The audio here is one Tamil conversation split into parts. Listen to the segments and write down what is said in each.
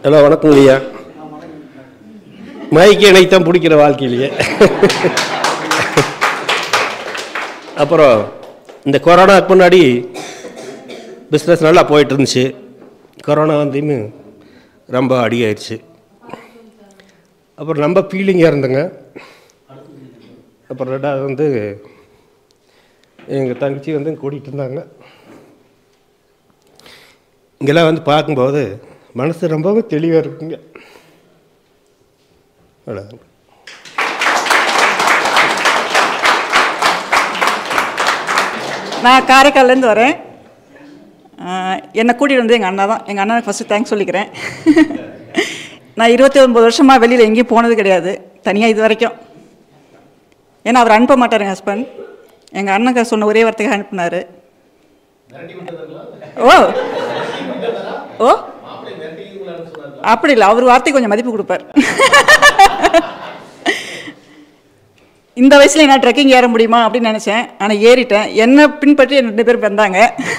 ஹலோ வணக்கம் ஐயா மைக்கு எனக்கு தான் பிடிக்கிற வாழ்க்கையிலேயே அப்புறம் இந்த கொரோனாக்கு முன்னாடி பிஸ்னஸ் நல்லா போயிட்டு இருந்துச்சு கொரோனா வந்துன்னு ரொம்ப அடியாயிடுச்சு அப்புறம் ரொம்ப ஃபீலிங்காக இருந்தேங்க அப்புறம் ரெண்டாவது வந்து எங்கள் தங்கச்சி வந்து கூட்டிகிட்டு இருந்தாங்க இங்கெல்லாம் வந்து பார்க்கும்போது மனசு ரொம்பவும் தெளிவாக இருக்குங்க அவ்வளோ நான் காரைக்கால்லேருந்து வரேன் ஆஹ் என்னை கூட்டிகிட்டு வந்து எங்கள் அண்ணா தான் எங்கள் அண்ணனுக்கு ஃபஸ்ட்டு தேங்க்ஸ் சொல்லிக்கிறேன் நான் இருபத்தி ஒன்பது வருஷமாக வெளியில் எங்கேயும் போனது கிடையாது தனியாக இது வரைக்கும் ஏன்னா அவர் அனுப்ப மாட்டார் எங்கள் ஹஸ்பண்ட் எங்கள் அண்ணனுக்கு சொன்ன ஒரே வார்த்தைக்கு அனுப்புனார் ஓ ஓ அப்படி இல்லை அவர் வார்த்தைக்கு கொஞ்சம் மதிப்பு கொடுப்பார் இந்த வயசுல நான் ட்ரெக்கிங் ஏற முடியுமா அப்படின்னு நினச்சேன் ஆனால் ஏறிட்டேன் என்னை பின்பற்றி ரெண்டு பேர் வந்தாங்க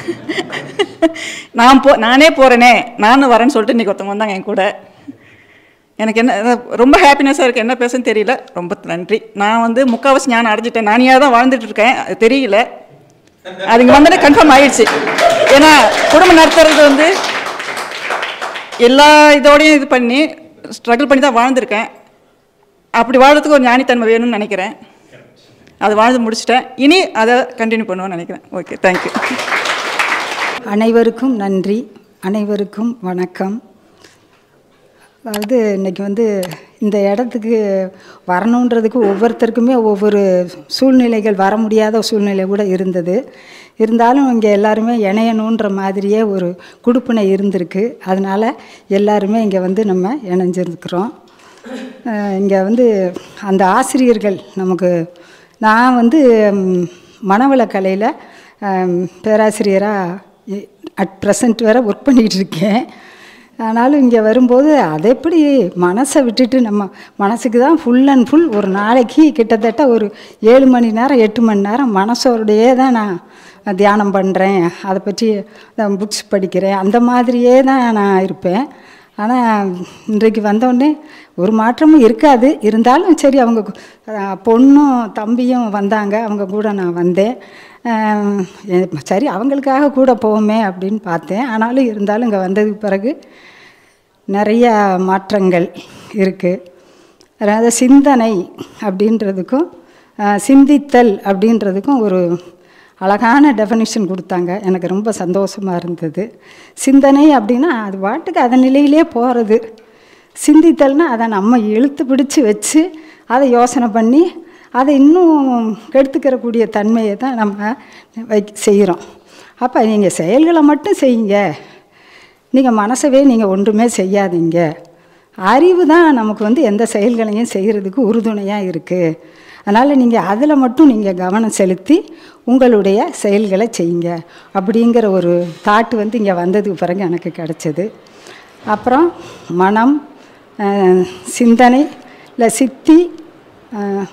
நான் போ நானே போகிறேனே நானும் வரேன்னு சொல்லிட்டு இன்றைக்கி ஒருத்தவங்க வந்தாங்க என் கூட எனக்கு என்ன அஹ் ரொம்ப ஹாப்பினஸாக இருக்குது என்ன பேசுன்னு தெரியல ரொம்ப நன்றி நான் வந்து முக்கால்வாசி ஞானம் அடைஞ்சிட்டேன் நானியாக தான் வாழ்ந்துட்டு இருக்கேன் அது தெரியல அது இங்கே வந்தோடனே கன்ஃபார்ம் ஆயிடுச்சு ஏன்னா குடும்பம் நடத்துறது வந்து எல்லா இதோடையும் இது பண்ணி ஸ்ட்ரகிள் பண்ணி தான் வாழ்ந்திருக்கேன் அப்படி வாழ்றதுக்கு ஒரு ஞானித்தன்மை வேணும்னு நினைக்கிறேன் அது வாழ்ந்து முடிச்சிட்டேன் இனி அதை கண்டினியூ பண்ணுவேன்னு நினைக்கிறேன் ஓகே தேங்க்யூ அனைவருக்கும் நன்றி அனைவருக்கும் வணக்கம் அதாவது இன்னைக்கு வந்து இந்த இடத்துக்கு வரணுன்றதுக்கு ஒவ்வொருத்தருக்குமே ஒவ்வொரு சூழ்நிலைகள் வர முடியாத சூழ்நிலை கூட இருந்தது இருந்தாலும் இங்கே எல்லாருமே இணையணுன்ற மாதிரியே ஒரு குடுப்பினை இருந்திருக்கு அதனால் எல்லாருமே இங்கே வந்து நம்ம இணைஞ்சிருக்கிறோம் இங்கே வந்து அந்த ஆசிரியர்கள் நமக்கு நான் வந்து ம், மனவளக்கலையில் பேராசிரியராக அட் ப்ரெசண்ட் வேறு ஒர்க் பண்ணிகிட்டு இருக்கேன் ஆனாலும் இங்கே வரும்போது அது எப்படி மனசை விட்டுட்டு நம்ம மனசுக்கு தான் ஃபுல் அண்ட் ஃபுல் ஒரு நாளைக்கு கிட்டத்தட்ட ஒரு ஏழு மணி நேரம் எட்டு மணி நேரம் மனசோடையே தான் நான் தியானம் பண்ணுறேன் அதை பற்றி புக்ஸ் படிக்கிறேன் அந்த மாதிரியே தான் நான் இருப்பேன் ஆனால் இன்றைக்கு வந்தோடனே ஒரு மாற்றமும் இருக்காது இருந்தாலும் சரி அவங்க கு- அஹ் பொண்ணும் தம்பியும் வந்தாங்க அவங்க கூட நான் வந்தேன் அஹ் எ- சரி அவங்களுக்காக கூட போவோமே அப்படின்னு பார்த்தேன் ஆனாலும் இருந்தாலும் இங்கே வந்ததுக்கு பிறகு நிறைய மாற்றங்கள் இருக்குது அதாவது சிந்தனை அப்படின்றதுக்கும் அஹ், சிந்தித்தல் அப்படின்றதுக்கும் ஒரு அழகான டெஃபனிஷன் கொடுத்தாங்க எனக்கு ரொம்ப சந்தோஷமாக இருந்தது சிந்தனை அப்படின்னா அது பாட்டுக்கு அதன் நிலையிலே போகிறது சிந்தித்தல்னா அதை நம்ம இழுத்து பிடிச்சி வச்சு அதை யோசனை பண்ணி அதை இன்னும் கெடுத்துக்கிறக்கூடிய தன்மையை தான் நம்ம வை செய்கிறோம் அப்போ நீங்கள் செயல்களை மட்டும் செய்யுங்க நீங்கள் மனசவே நீங்கள் ஒன்றுமே செய்யாதீங்க அறிவு தான் நமக்கு வந்து எந்த செயல்களையும் செய்கிறதுக்கு உறுதுணையாக இருக்குது அதனால் நீங்கள் அதில் மட்டும் நீங்கள் கவனம் செலுத்தி உங்களுடைய செயல்களை செய்யுங்க அப்படிங்கிற ஒரு தாட்டு வந்து இங்கே வந்ததுக்கு பிறகு எனக்கு கிடச்சிது அப்புறம் மனம் அஹ், சிந்தனை இல்லை சித்தி அஹ்,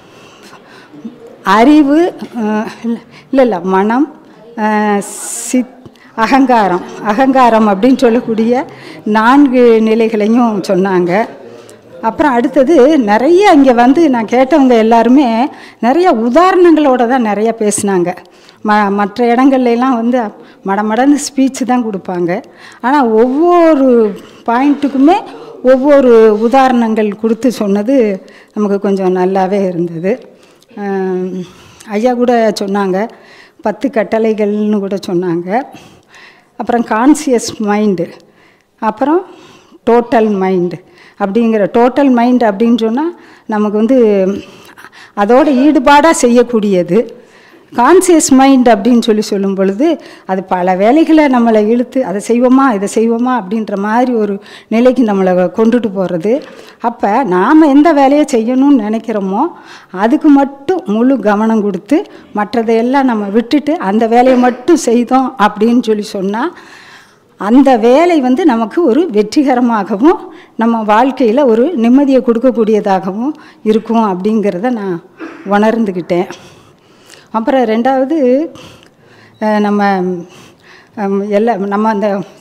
அறிவு அஹ், இல்ல- இல்லை இல்லை மனம் அஹ், சித் அகங்காரம் அகங்காரம் அப்படின்னு சொல்லக்கூடிய நான்கு நிலைகளையும் சொன்னாங்க அப்புறம் அடுத்தது நிறைய இங்கே வந்து நான் கேட்டவங்க எல்லாருமே நிறைய உதாரணங்களோட தான் நிறைய பேசினாங்க ம மற்ற இடங்கள்ல எல்லாம் வந்து மடமடன்னு ஸ்பீச் தான் கொடுப்பாங்க ஆனால் ஒவ்வொரு பாயிண்ட்டுக்குமே ஒவ்வொரு உதாரணங்கள் கொடுத்து சொன்னது நமக்கு கொஞ்சம் நல்லாவே இருந்தது ஆம், ஐயா கூட சொன்னாங்க பத்து கட்டளைகள்னு கூட சொன்னாங்க அப்புறம் கான்சியஸ் மைண்டு அப்புறம் டோட்டல் மைண்டு அப்படிங்கிற டோட்டல் மைண்ட் அப்படின்னு சொன்னால் நமக்கு வந்து அதோட ஈடுபாடாக செய்யக்கூடியது கான்சியஸ் மைண்ட் அப்படின்னு சொல்லி சொல்லும் பொழுது அது பல வேலைகளை நம்மளை இழுத்து அதை செய்வோமா இதை செய்வோமா அப்படின்ற மாதிரி ஒரு நிலைக்கு நம்மளை கொண்டுட்டு போகிறது அப்போ நாம் எந்த வேலையை செய்யணும்னு நினைக்கிறோமோ அதுக்கு மட்டும் முழு கவனம் கொடுத்து மற்றதையெல்லாம் நம்ம விட்டுட்டு அந்த வேலையை மட்டும் செய்தோம் அப்படின்னு சொல்லி சொன்னால் அந்த வேலை வந்து நமக்கு ஒரு வெற்றிகரமாகவும் நம்ம வாழ்க்கையில் ஒரு நிம்மதியை கொடுக்கக்கூடியதாகவும் இருக்கும் அப்படிங்கிறத நான் உணர்ந்துக்கிட்டேன் அப்புறம் ரெண்டாவது அஹ், நம்ம ஹம், எல்லா நம்ம அந்த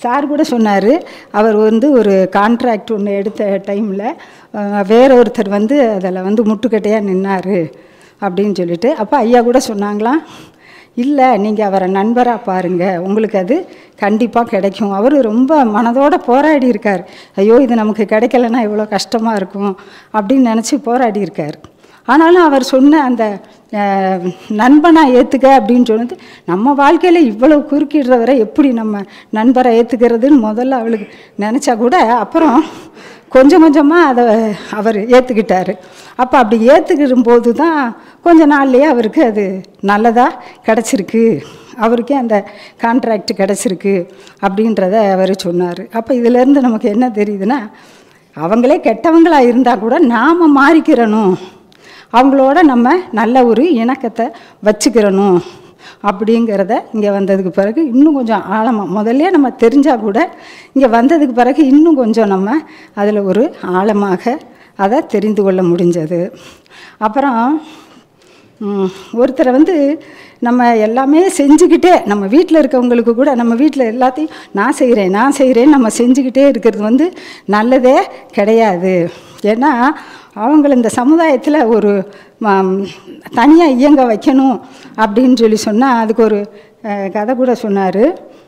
சார் கூட சொன்னார் அவர் வந்து ஒரு கான்ட்ராக்ட் ஒன்று எடுத்த டைமில் வேற ஒருத்தர் வந்து அதில் வந்து முட்டுக்கட்டையாக நின்னார் அப்படின்னு சொல்லிட்டு அப்போ ஐயா கூட சொன்னாங்களாம் இல்லை நீங்கள் அவரை நண்பராக பாருங்கள் உங்களுக்கு அது கண்டிப்பாக கிடைக்கும் அவர் ரொம்ப மனதோட போராடி இருக்கார் ஐயோ இது நமக்கு கிடைக்கலன்னா எவ்வளோ கஷ்டமாக இருக்கும் அப்படின்னு நினச்சி போராடி இருக்கார் ஆனாலும் அவர் சொன்ன அந்த அஹ், நண்பனா ஏற்றுக்க அப்படின்னு சொன்னது நம்ம வாழ்க்கையில் இவ்வளவு குறுக்கிடுறவரை எப்படி நம்ம நண்பரை ஏற்றுக்கிறதுன்னு முதல்ல அவளுக்கு நினச்சா கூட அப்புறம் கொஞ்சம் கொஞ்சமாக அதை அவர் ஏற்றுக்கிட்டாரு அப்போ அப்படி ஏற்றுக்கிற போது தான் கொஞ்ச நாள்லயே அவருக்கு அது நல்லதாக கிடச்சிருக்கு அவருக்கே அந்த கான்ட்ராக்ட் கிடச்சிருக்கு அப்படின்றத அவர் சொன்னார் அப்போ இதிலேருந்து நமக்கு என்ன தெரியுதுன்னா அவங்களே கெட்டவங்களாக இருந்தால் கூட நாம் மாறிக்கிறணும் அவங்களோட நம்ம நல்ல ஒரு இணக்கத்தை வச்சுக்கிறணும் அப்படிங்கிறத இங்கே வந்ததுக்கு பிறகு இன்னும் கொஞ்சம் ஆழமாக முதல்ல நம்ம தெரிஞ்சால் கூட இங்கே வந்ததுக்கு பிறகு இன்னும் கொஞ்சம் நம்ம அதில் ஒரு ஆழமாக அதை தெரிந்து கொள்ள முடிஞ்சது அப்புறம் ம், ஒருத்தரை வந்து நம்ம எல்லாமே செஞ்சுக்கிட்டே நம்ம வீட்டில் இருக்கவங்களுக்கு கூட நம்ம வீட்டில் எல்லாத்தையும் நான் செய்கிறேன் நான் செய்கிறேன் நம்ம செஞ்சுக்கிட்டே இருக்கிறது வந்து நல்லதே கிடையாது ஏன்னா அவங்கள இந்த சமுதாயத்தில் ஒரு தனியாக இயங்க வைக்கணும் அப்படின்னு சொல்லி சொன்னால் அதுக்கு ஒரு அஹ், கதை கூட சொன்னார்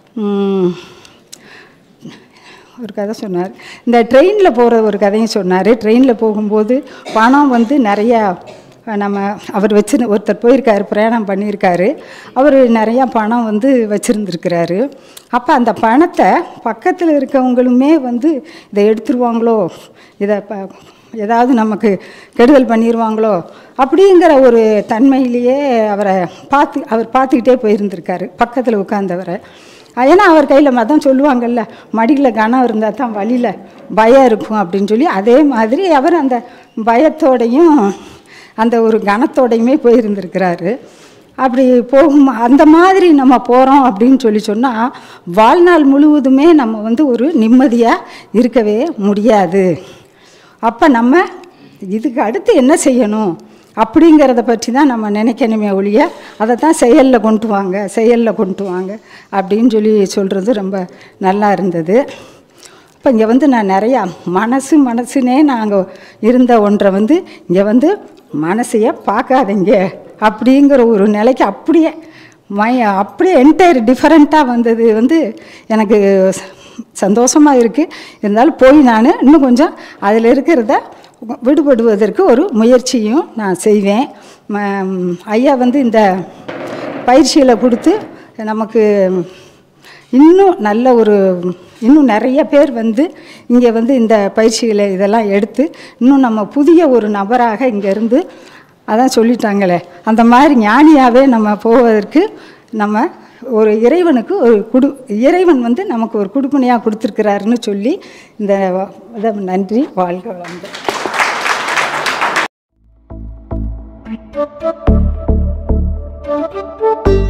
ஒரு கதை சொன்னார் இந்த ட்ரெயினில் போகிற ஒரு கதையும் சொன்னார் ட்ரெயினில் போகும்போது பணம் வந்து நிறையா அஹ், நம்ம அவர் வச்சு ஒருத்தர் போயிருக்காரு பிரயாணம் பண்ணியிருக்காரு அவர் நிறையா பணம் வந்து வச்சுருந்துருக்கிறாரு அப்போ அந்த பணத்தை பக்கத்தில் இருக்கவங்களுமே வந்து இதை எடுத்துருவாங்களோ இதை ப ஏதாவது நமக்கு கெடுதல் பண்ணிடுவாங்களோ அப்படிங்கிற ஒரு தன்மையிலேயே அவரை பார்த்து அவர் பார்த்துக்கிட்டே போயிருந்திருக்காரு பக்கத்தில் உட்கார்ந்தவரை ஏன்னா அவர் கையில் மதம் சொல்லுவாங்கல்ல மடியில் கனம் இருந்தால் தான் வழியில் பயம் இருக்கும் அப்படின்னு சொல்லி அதே மாதிரி அவர் அந்த பயத்தோடையும் அந்த ஒரு கனத்தோடையுமே போயிருந்திருக்கிறாரு அப்படி போகும் அந்த மாதிரி நம்ம போகிறோம் அப்படின்னு சொல்லி சொன்னால் வாழ்நாள் முழுவதுமே நம்ம வந்து ஒரு நிம்மதியாக இருக்கவே முடியாது அப்போ நம்ம இதுக்கு அடுத்து என்ன செய்யணும் அப்படிங்கிறத பற்றி தான் நம்ம நினைக்கணுமே ஒழிய அதை தான் செயலில் கொண்டு வாங்க செயலில் கொண்டு வாங்க அப்படின்னு சொல்லி சொல்கிறது ரொம்ப நல்லா இருந்தது இப்போ இங்கே வந்து நான் நிறையா மனசு மனசுனே நாங்கள் இருந்த ஒன்றை வந்து இங்கே வந்து மனசையே பார்க்காதீங்க அப்படிங்கிற ஒரு நிலைக்கு அப்படியே மை அப்படியே என்டையர் டிஃப்ரெண்ட்டாக வந்தது வந்து எனக்கு சந்தோஷமாக இருக்குது இருந்தாலும் போய் நான் இன்னும் கொஞ்சம் அதில் இருக்கிறத விடுபடுவதற்கு ஒரு முயற்சியும் நான் செய்வேன் ம- ஐயா வந்து இந்த பயிற்சிகளை கொடுத்து நமக்கு இன்னும் நல்ல ஒரு இன்னும் நிறைய பேர் வந்து இங்கே வந்து இந்த பயிற்சிகளை இதெல்லாம் எடுத்து இன்னும் நம்ம புதிய ஒரு நபராக இங்கேருந்து அதான் சொல்லிட்டாங்களே அந்த மாதிரி ஞானியாகவே நம்ம போவதற்கு நம்ம ஒரு இறைவனுக்கு ஒரு குடு இறைவன் வந்து நமக்கு ஒரு குடுப்பனையாக கொடுத்துருக்கிறாருன்னு சொல்லி இந்த இதை நன்றி வாழ்க வளமுடன் Thank you.